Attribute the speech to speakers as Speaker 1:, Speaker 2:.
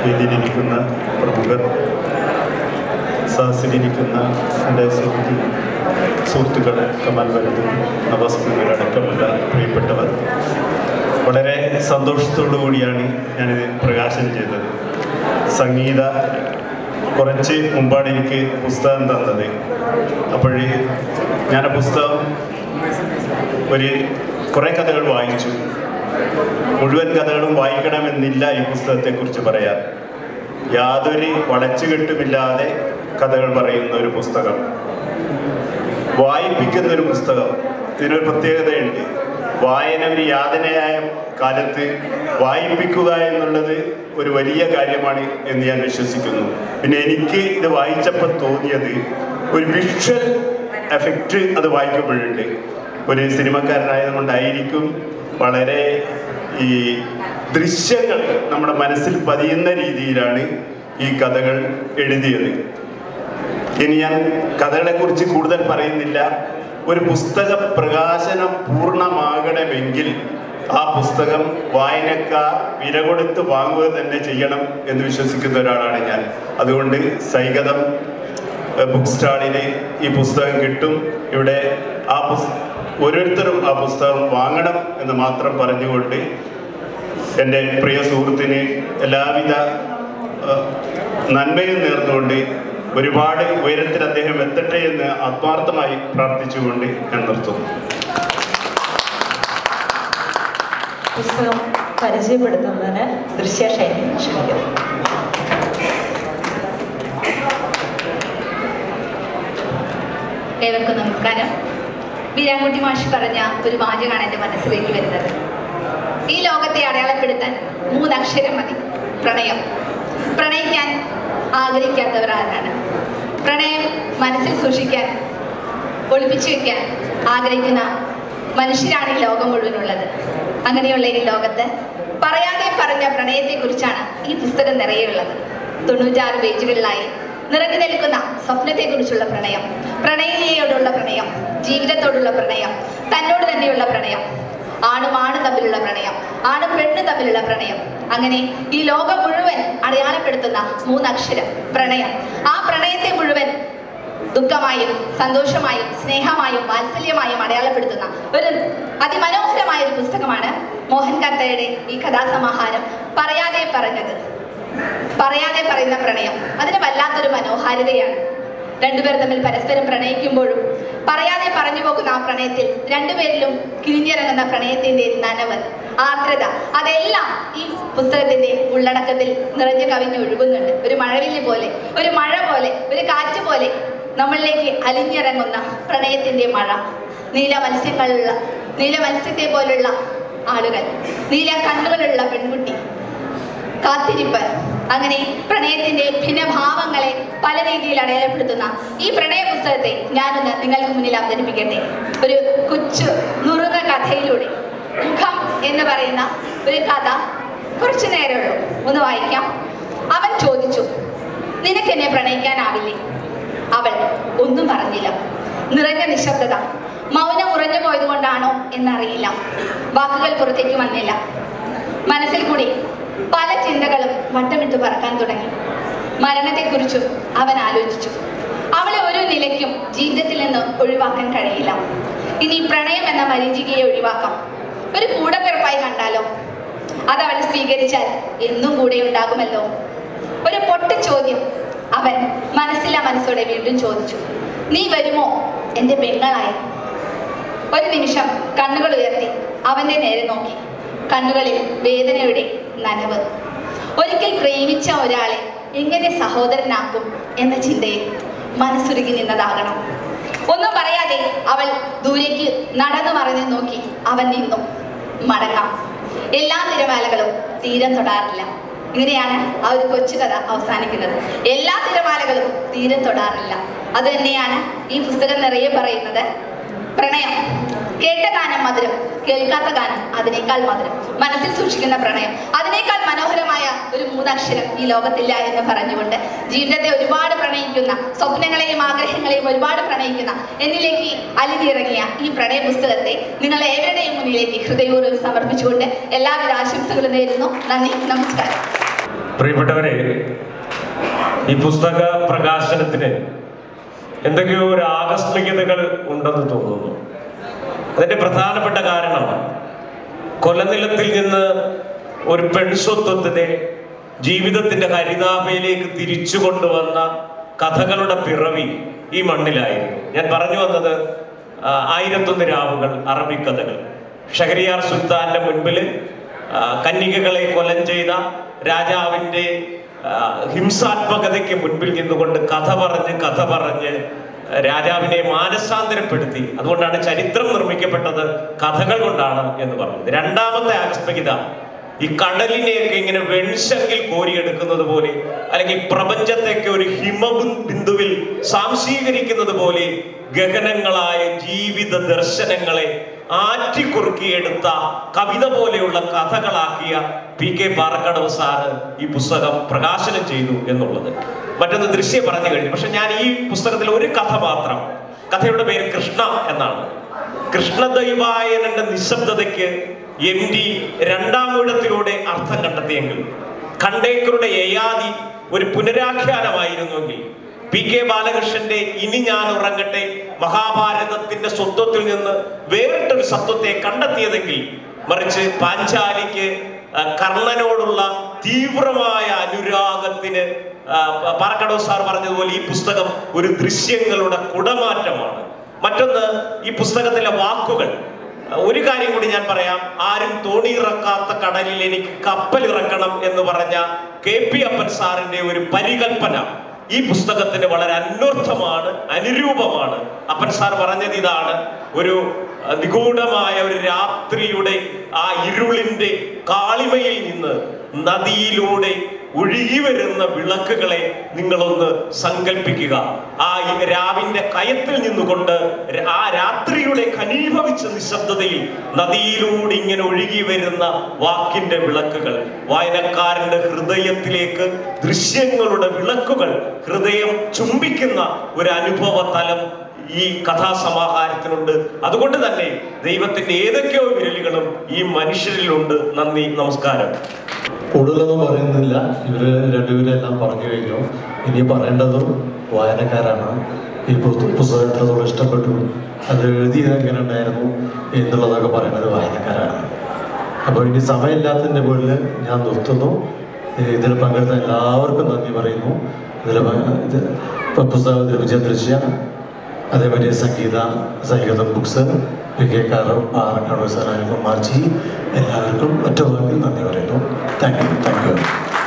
Speaker 1: വേദിയിലിരിക്കുന്ന പ്രമുഖർ സദസ്സിലിരിക്കുന്ന എൻ്റെ സുഹൃത്തി സുഹൃത്തുക്കൾ കമാൽ വലുത് നവാസ് പിന്നീടക്കമുള്ള പ്രിയപ്പെട്ടവർ വളരെ സന്തോഷത്തോടു കൂടിയാണ് ഞാനിത് പ്രകാശനം ചെയ്തത് സംഗീത കുറച്ച് മുമ്പാണ് എനിക്ക് പുസ്തകം തന്നത് അപ്പോഴേ ഞാൻ ആ പുസ്തകം ഒരു കുറേ കഥകൾ വായിച്ചു മുഴുവൻ കഥകളും വായിക്കണമെന്നില്ല ഈ പുസ്തകത്തെക്കുറിച്ച് പറയാൻ യാതൊരു വളച്ചുകെട്ടുമില്ലാതെ കഥകൾ പറയുന്ന ഒരു പുസ്തകം വായിപ്പിക്കുന്ന ഒരു പുസ്തകം ഇതിനൊരു പ്രത്യേകതയുണ്ട് വായന ഒരു യാതനയായ കാലത്ത് വായിപ്പിക്കുക എന്നുള്ളത് ഒരു വലിയ കാര്യമാണ് എന്ന് ഞാൻ വിശ്വസിക്കുന്നു പിന്നെ എനിക്ക് ഇത് വായിച്ചപ്പോൾ തോന്നിയത് ഒരു വിഷ്വൽ എഫക്റ്റ് അത് വായിക്കുമ്പോഴുണ്ട് ഒരു സിനിമക്കാരനായതുകൊണ്ടായിരിക്കും വളരെ ഈ ദൃശ്യങ്ങൾ നമ്മുടെ മനസ്സിൽ പതിയുന്ന രീതിയിലാണ് ഈ കഥകൾ എഴുതിയത് ഇനി ഞാൻ കഥകളെക്കുറിച്ച് കൂടുതൽ പറയുന്നില്ല ഒരു പുസ്തക പ്രകാശനം പൂർണ്ണമാകണമെങ്കിൽ ആ പുസ്തകം വായനക്കാർ വില കൊടുത്ത് വാങ്ങുക തന്നെ ചെയ്യണം എന്ന് വിശ്വസിക്കുന്ന ഒരാളാണ് ഞാൻ അതുകൊണ്ട് സൈഗതം ബുക്ക് സ്റ്റാളിന് ഈ പുസ്തകം കിട്ടും ഇവിടെ ആ പുസ് ഓരോരുത്തരും ആ പുസ്തകം വാങ്ങണം എന്ന് മാത്രം പറഞ്ഞുകൊണ്ട് എൻ്റെ പ്രിയ സുഹൃത്തിന് എല്ലാവിധ ഏഹ്, നന്മയും നേർന്നുകൊണ്ട് ഒരുപാട് ഉയരത്തിൽ അദ്ദേഹം എത്തട്ടെ എന്ന് ആത്മാർത്ഥമായി പ്രാർത്ഥിച്ചുകൊണ്ട് ഞാൻ നിർത്തുന്നു
Speaker 2: പുസ്തകം പരിചയപ്പെടുത്തുന്നതിന് ദൃശ്യശൈലി ക്ഷണിക്കുന്നു
Speaker 3: ഏവർക്കും നമസ്കാരം വീരാൻകുട്ടി മാഷി പറഞ്ഞ ഒരു വാചകമാണ് എൻ്റെ മനസ്സിലേക്ക് വരുന്നത് ഈ ലോകത്തെ അടയാളപ്പെടുത്താൻ മൂന്നക്ഷരം മതി പ്രണയം പ്രണയിക്കാൻ ആഗ്രഹിക്കാത്തവർ ആരാണ് പ്രണയം മനസ്സിൽ സൂക്ഷിക്കാൻ ഒളിപ്പിച്ചു വെക്കാൻ ആഗ്രഹിക്കുന്ന മനുഷ്യരാണ് ഈ ലോകം മുഴുവനുള്ളത് അങ്ങനെയുള്ള ഈ ലോകത്ത് പറയാതെ പറഞ്ഞ പ്രണയത്തെക്കുറിച്ചാണ് ഈ പുസ്തകം നിറയെയുള്ളത് തൊണ്ണൂറ്റാറ് പേജുകളിലായി നിറഞ്ഞു നിൽക്കുന്ന സ്വപ്നത്തെക്കുറിച്ചുള്ള പ്രണയം പ്രണയിനിയോടുള്ള പ്രണയം ജീവിതത്തോടുള്ള പ്രണയം തന്നോട് തന്നെയുള്ള പ്രണയം ആണും ആണും തമ്മിലുള്ള പ്രണയം ആണും പെണ്ണും തമ്മിലുള്ള പ്രണയം അങ്ങനെ ഈ ലോകം മുഴുവൻ അടയാളപ്പെടുത്തുന്ന മൂന്നക്ഷരം പ്രണയം ആ പ്രണയത്തെ മുഴുവൻ ദുഃഖമായും സന്തോഷമായും സ്നേഹമായും വാത്സല്യമായും അടയാളപ്പെടുത്തുന്ന ഒരു അതിമനോഹരമായ ഒരു പുസ്തകമാണ് മോഹൻ കത്തയുടെ ഈ കഥാസമാഹാരം പറയാതെ പറഞ്ഞത് പറയാതെ പറയുന്ന പ്രണയം അതിന് വല്ലാത്തൊരു മനോഹാരിതയാണ് രണ്ടുപേർ തമ്മിൽ പരസ്പരം പ്രണയിക്കുമ്പോഴും പറയാതെ പറഞ്ഞു പോകുന്ന ആ പ്രണയത്തിൽ രണ്ടുപേരിലും കിരിഞ്ഞിറങ്ങുന്ന പ്രണയത്തിന്റെ നനവ് ആർദ്രത അതെല്ലാം ഈ പുസ്തകത്തിന്റെ ഉള്ളടക്കത്തിൽ നിറഞ്ഞു കവിഞ്ഞ് ഒഴുകുന്നുണ്ട് ഒരു മഴവില്ല് പോലെ ഒരു മഴ പോലെ ഒരു കാറ്റ് പോലെ നമ്മളിലേക്ക് അലിഞ്ഞിറങ്ങുന്ന പ്രണയത്തിന്റെ മഴ നീല മത്സ്യങ്ങളുള്ള നീല മത്സ്യത്തെ പോലുള്ള ആളുകൾ നീല കണ്ണുകളുള്ള പെൺകുട്ടി കാത്തിരിപ്പ് അങ്ങനെ പ്രണയത്തിന്റെ ഭിന്നഭാവങ്ങളെ പല രീതിയിൽ അടയാളപ്പെടുത്തുന്ന ഈ പ്രണയ പുസ്തകത്തെ ഞാനൊന്ന് നിങ്ങൾക്ക് മുന്നിൽ അവതരിപ്പിക്കട്ടെ ഒരു കൊച്ചു നുറുങ്ങ കഥയിലൂടെ മുഖം എന്ന് പറയുന്ന ഒരു കഥ കുറച്ചു നേരമുള്ളൂ ഒന്ന് വായിക്കാം അവൻ ചോദിച്ചു നിനക്ക് എന്നെ പ്രണയിക്കാനാവില്ലേ അവൾ ഒന്നും പറഞ്ഞില്ല നിറഞ്ഞ നിശബ്ദത മൗനം ഉറഞ്ഞു പോയതുകൊണ്ടാണോ എന്നറിയില്ല വാക്കുകൾ പുറത്തേക്ക് വന്നില്ല മനസ്സിൽ കൂടി പല ചിന്തകളും വട്ടമിട്ട് പറക്കാൻ തുടങ്ങി മരണത്തെക്കുറിച്ചും അവൻ ആലോചിച്ചു അവളെ ഒരു നിലയ്ക്കും ജീവിതത്തിൽ നിന്ന് ഒഴിവാക്കാൻ കഴിയില്ല ഇനി പ്രണയം എന്ന മരീചികയെ ഒഴിവാക്കാം ഒരു കൂടപ്പിറപ്പായി കണ്ടാലോ അത് അവൾ സ്വീകരിച്ചാൽ എന്നും കൂടെ ഉണ്ടാകുമല്ലോ ഒരു പൊട്ട ചോദ്യം അവൻ മനസ്സില്ലാ മനസ്സോടെ വീണ്ടും ചോദിച്ചു നീ വരുമോ എൻ്റെ പെങ്ങളായി ഒരു നിമിഷം കണ്ണുകൾ ഉയർത്തി അവന്റെ നേരെ നോക്കി കണ്ണുകളിൽ വേദനയുടെ നനവ് ഒരിക്കൽ പ്രേമിച്ച ഒരാളെ എങ്ങനെ സഹോദരനാക്കും എന്ന ചിന്തയിൽ മനസ്സുരുകി നിന്നതാകണം ഒന്നും പറയാതെ അവൾ ദൂരേക്ക് നടന്നു മറഞ്ഞു നോക്കി അവൻ നിന്നു മടങ്ങാം എല്ലാ തിരമാലകളും തീരം തൊടാറില്ല ഇങ്ങനെയാണ് ആ ഒരു കൊച്ചു കഥ അവസാനിക്കുന്നത് എല്ലാ തിരമാലകളും തീരം തൊടാറില്ല അത് തന്നെയാണ് ഈ പുസ്തകം നിറയെ പറയുന്നത് പ്രണയം കേട്ട ഗാനം മധുരം കേൾക്കാത്ത ഗാനം അതിനേക്കാൾ മധുരം മനസ്സിൽ സൂക്ഷിക്കുന്ന പ്രണയം അതിനേക്കാൾ മനോഹരമായ ഒരു മൂന്നക്ഷരം ഈ ലോകത്തില്ല എന്ന് പറഞ്ഞുകൊണ്ട് ജീവിതത്തെ ഒരുപാട് പ്രണയിക്കുന്ന സ്വപ്നങ്ങളെയും ആഗ്രഹങ്ങളെയും ഒരുപാട് പ്രണയിക്കുന്ന എന്നിലേക്ക് അലിഞ്ഞിറങ്ങിയ ഈ പ്രണയ പുസ്തകത്തെ നിങ്ങൾ ഏവരുടെയും മുന്നിലേക്ക് ഹൃദയപൂർവ്വം സമർപ്പിച്ചുകൊണ്ട് എല്ലാവിധ ആശംസകളും നേരുന്നു നന്ദി നമസ്കാരം
Speaker 4: പ്രിയപ്പെട്ടവരെ ഈ പുസ്തക പ്രകാശനത്തിന് എന്തൊക്കെയോ ഒരു ആകസ്മികതകൾ ഉണ്ടെന്ന് തോന്നുന്നു അതിന്റെ പ്രധാനപ്പെട്ട കാരണം കൊലനിലത്തിൽ നിന്ന് ഒരു പെൺസ്വത്വത്തിനെ ജീവിതത്തിന്റെ ഹരിതാപയിലേക്ക് തിരിച്ചു കൊണ്ടുവന്ന കഥകളുടെ പിറവി ഈ മണ്ണിലായിരുന്നു ഞാൻ പറഞ്ഞു വന്നത് ആ, ആയിരത്തൊന്ന് രാവുകൾ അറബിക്കഥകൾ ഷഹരിയാർ സുൽത്താന്റെ മുൻപിൽ ആ, കന്യകകളെ കൊലം ചെയ്ത രാജാവിന്റെ ആ, ഹിംസാത്മകതയ്ക്ക് മുൻപിൽ നിന്നുകൊണ്ട് കഥ പറഞ്ഞ് കഥ പറഞ്ഞ് രാജാവിനെ മാനസാന്തരപ്പെടുത്തി അതുകൊണ്ടാണ് ചരിത്രം നിർമ്മിക്കപ്പെട്ടത് കഥകൾ കൊണ്ടാണ് എന്ന് പറയുന്നത് രണ്ടാമത്തെ ആകസ്മികത ഈ കടലിനെയൊക്കെ ഇങ്ങനെ വെൺശങ്കിൽ കോരിയെടുക്കുന്നത് പോലെ അല്ലെങ്കിൽ പ്രപഞ്ചത്തെയൊക്കെ ഒരു ഹിമ ബിന്ദുവിൽ സാംശീകരിക്കുന്നത് പോലെ ഗഗനങ്ങളായ ജീവിത ദർശനങ്ങളെ ആറ്റിക്കുറുക്കിയെടുത്ത കവിത പോലെയുള്ള കഥകളാക്കിയ പി കെ പാറക്കടവ് സാറ് ഈ പുസ്തകം പ്രകാശനം ചെയ്തു എന്നുള്ളത് മറ്റൊന്ന് ദൃശ്യം പറഞ്ഞു കഴിഞ്ഞു പക്ഷെ ഞാൻ ഈ പുസ്തകത്തിൽ ഒരു കഥ മാത്രം കഥയുടെ പേര് കൃഷ്ണ എന്നാണ് കൃഷ്ണദൈവായനന്റെ നിശബ്ദതയ്ക്ക് എം ഡി രണ്ടാം ഊഴത്തിലൂടെ അർത്ഥം കണ്ടെത്തിയെങ്കിൽ ഖണ്ടേക്കറുടെ യയാതി ഒരു പുനരാഖ്യാനമായിരുന്നുവെങ്കിൽ പി കെ ബാലകൃഷ്ണന്റെ ഇനി ഞാൻ ഉറങ്ങട്ടെ മഹാഭാരതത്തിന്റെ സ്വത്വത്തിൽ നിന്ന് വേറിട്ടൊരു സത്വത്തെ കണ്ടെത്തിയതെങ്കിൽ മറിച്ച് പാഞ്ചാലിക്ക് ആ, കർണനോടുള്ള തീവ്രമായ അനുരാഗത്തിന് ആ, പാറക്കടവ് സാർ പറഞ്ഞതുപോലെ ഈ പുസ്തകം ഒരു ദൃശ്യങ്ങളുടെ കുടമാറ്റമാണ് മറ്റൊന്ന് ഈ പുസ്തകത്തിലെ വാക്കുകൾ ഒരു കാര്യം കൂടി ഞാൻ പറയാം ആരും തോണി ഇറക്കാത്ത കടലിൽ എനിക്ക് കപ്പൽ ഇറക്കണം എന്ന് പറഞ്ഞ കെ പി അപ്പൻ സാറിന്റെ ഒരു പരികൽപ്പന ഈ പുസ്തകത്തിന് വളരെ അന്വർത്ഥമാണ് അനുരൂപമാണ് അപ്പൻ സാർ പറഞ്ഞത് ഇതാണ് ഒരു അഹ്, നിഗൂഢമായ ഒരു രാത്രിയുടെ ആ ഇരുളിന്റെ കാളിമയിൽ നിന്ന് നദിയിലൂടെ ഒഴുകി വരുന്ന വിളക്കുകളെ നിങ്ങളൊന്ന് സങ്കല്പിക്കുക ആ ഈ രാവിന്റെ കയത്തിൽ നിന്നുകൊണ്ട് ര- ആ രാത്രിയുടെ ഖനീഭവിച്ച നിശബ്ദതയിൽ നദിയിലൂടെ ഇങ്ങനെ ഒഴുകി വരുന്ന വാക്കിന്റെ വിളക്കുകൾ വായനക്കാരന്റെ ഹൃദയത്തിലേക്ക് ദൃശ്യങ്ങളുടെ വിളക്കുകൾ ഹൃദയം ചുംബിക്കുന്ന ഒരു അനുഭവ തലം ഈ കഥാസമാഹാരത്തിനുണ്ട് അതുകൊണ്ട് തന്നെ ദൈവത്തിന്റെ ഏതൊക്കെയോ വിരലുകളും ഈ മനുഷ്യരിലുണ്ട് നന്ദി നമസ്കാരം
Speaker 5: കൂടുതലൊന്നും പറയുന്നില്ല ഇവര് രണ്ടുപേരെല്ലാം പറഞ്ഞു കഴിഞ്ഞു ഇനി പറയേണ്ടതും വായനക്കാരാണ് ഈ പുസ്ത- പുസ്തകം എത്രത്തോളം ഇഷ്ടപ്പെട്ടു അത് എഴുതിയത് എങ്ങനെ ഉണ്ടായിരുന്നു എന്നുള്ളതൊക്കെ പറയുന്നത് വായനക്കാരാണ് അപ്പോൾ ഇനി സമയമില്ലാത്തതിൻ്റെ പേരിൽ ഞാൻ നിർത്തുന്നു ഇതിൽ പങ്കെടുത്ത എല്ലാവർക്കും നന്ദി പറയുന്നു ഇതിൽ പ- ഇത് ഇപ്പം പുസ്തകത്തിൽ വിജയദൃശ്യ അതേമാതിരി സംഗീത സംഗീതം ബുക്സ് പി കെ കാറോ പാറക്കാട് സാർ അനിൽകുമാർജി എല്ലാവർക്കും ഒറ്റ വാക്കിൽ നന്ദി പറയുന്നു താങ്ക് യു താങ്ക് യു